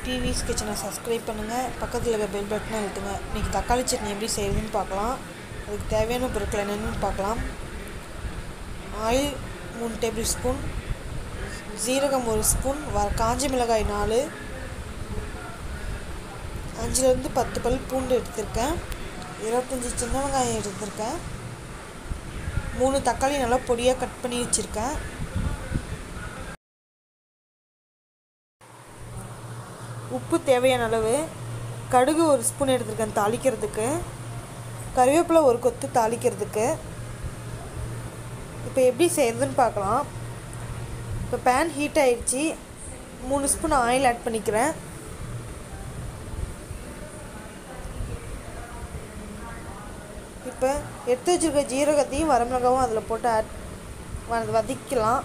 பிவிஸ் கிச்சனை சப்ஸ்கிரைப் பண்ணுங்கள் பக்கத்தில் இருக்க பெல் பட்டனை அழுத்துங்க இன்றைக்கி தக்காளி சட்னி எப்படி செய்யுதுன்னு பார்க்கலாம் அதுக்கு தேவையான பொருட்கள் என்னென்னு பார்க்கலாம் ஆயில் மூணு டேபிள் ஸ்பூன் ஜீரகம் ஒரு ஸ்பூன் வ காஞ்ச மிளகாய் நாலு அஞ்சுலேருந்து பத்து பல் பூண்டு எடுத்திருக்கேன் இருபத்தஞ்சி சின்ன வெங்காயம் எடுத்திருக்கேன் மூணு தக்காளி நல்லா பொடியாக கட் பண்ணி வச்சுருக்கேன் உப்பு தேவையான அளவு கடுகு ஒரு ஸ்பூன் எடுத்திருக்கேன் தாளிக்கிறதுக்கு கருவேப்பிலை ஒரு கொத்து தாளிக்கிறதுக்கு இப்போ எப்படி செய்கிறதுன்னு பார்க்கலாம் இப்போ பேன் ஹீட் ஆயிடுச்சு மூணு ஸ்பூன் ஆயில் ஆட் பண்ணிக்கிறேன் இப்போ எடுத்து வச்சுருக்க ஜீரகத்தையும் வரமிளகாவும் அதில் போட்டு ஆட் வதக்கலாம்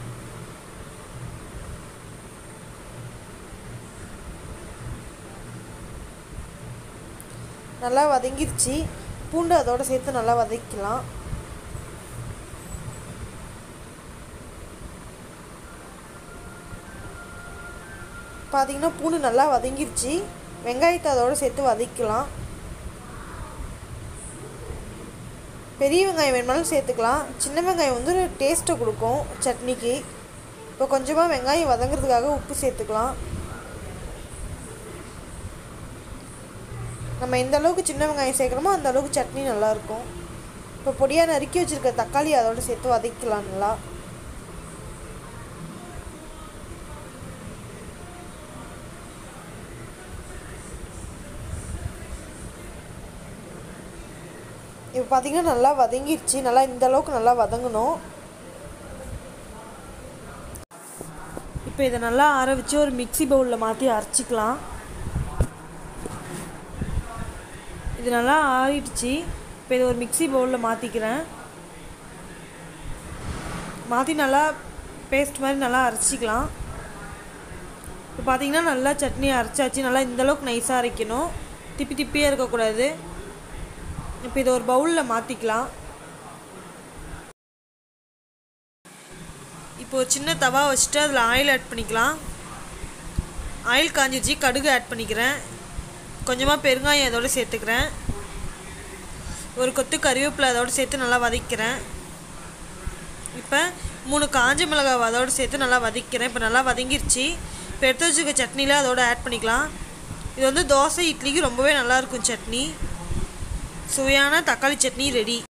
நல்லா வதங்கிருச்சு பூண்டு அதோடு சேர்த்து நல்லா வதக்கலாம் பார்த்தீங்கன்னா பூண்டு நல்லா வதங்கிருச்சு வெங்காயத்தை அதோடு சேர்த்து வதக்கலாம் பெரிய வெங்காயம் வேணுமாலும் சேர்த்துக்கலாம் சின்ன வெங்காயம் வந்து டேஸ்ட்டை கொடுக்கும் சட்னிக்கு இப்போ கொஞ்சமாக வெங்காயம் வதங்கிறதுக்காக உப்பு சேர்த்துக்கலாம் நம்ம எந்த அளவுக்கு சின்ன வெங்காயம் சேர்க்குறோமோ அந்த அளவுக்கு சட்னி நல்லாயிருக்கும் இப்போ பொடியாக நறுக்கி வச்சுருக்க தக்காளி அதோடு சேர்த்து வதக்கலாம் நல்லா இப்போ பார்த்திங்கன்னா நல்லா வதங்கிடுச்சு நல்லா இந்த அளவுக்கு நல்லா வதங்கணும் இப்போ இதை நல்லா ஆற வச்சு ஒரு மிக்சி பவுலில் மாற்றி அரைச்சிக்கலாம் இது நல்லா ஆறிடுச்சு இப்போ இதை ஒரு மிக்சி பவுலில் மாற்றிக்கிறேன் மாற்றி நல்லா பேஸ்ட் மாதிரி நல்லா அரைச்சிக்கலாம் இப்போ பார்த்தீங்கன்னா நல்லா சட்னி அரைச்சாச்சு நல்லா இந்தளவுக்கு நைஸாக அரைக்கணும் திப்பி திப்பியாக இருக்கக்கூடாது இப்போ இதை ஒரு பவுலில் மாற்றிக்கலாம் இப்போ ஒரு சின்ன தவா வச்சுட்டு அதில் ஆயில் ஆட் பண்ணிக்கலாம் ஆயில் காஞ்சிச்சு கடுகு ஆட் பண்ணிக்கிறேன் கொஞ்சமாக பெருங்காயம் அதோடு சேர்த்துக்கிறேன் ஒரு கொத்து கறிவேப்பிலை அதோடு சேர்த்து நல்லா வதக்கிறேன் இப்போ மூணு காஞ்ச மிளகாய் அதோடு சேர்த்து நல்லா வதக்கிறேன் இப்போ நல்லா வதங்கிருச்சு இப்போ எடுத்து வச்சுக்க சட்னியில் அதோடு ஆட் பண்ணிக்கலாம் இது வந்து தோசை இட்லிக்கு ரொம்பவே நல்லாயிருக்கும் சட்னி சுவையான தக்காளி சட்னி ரெடி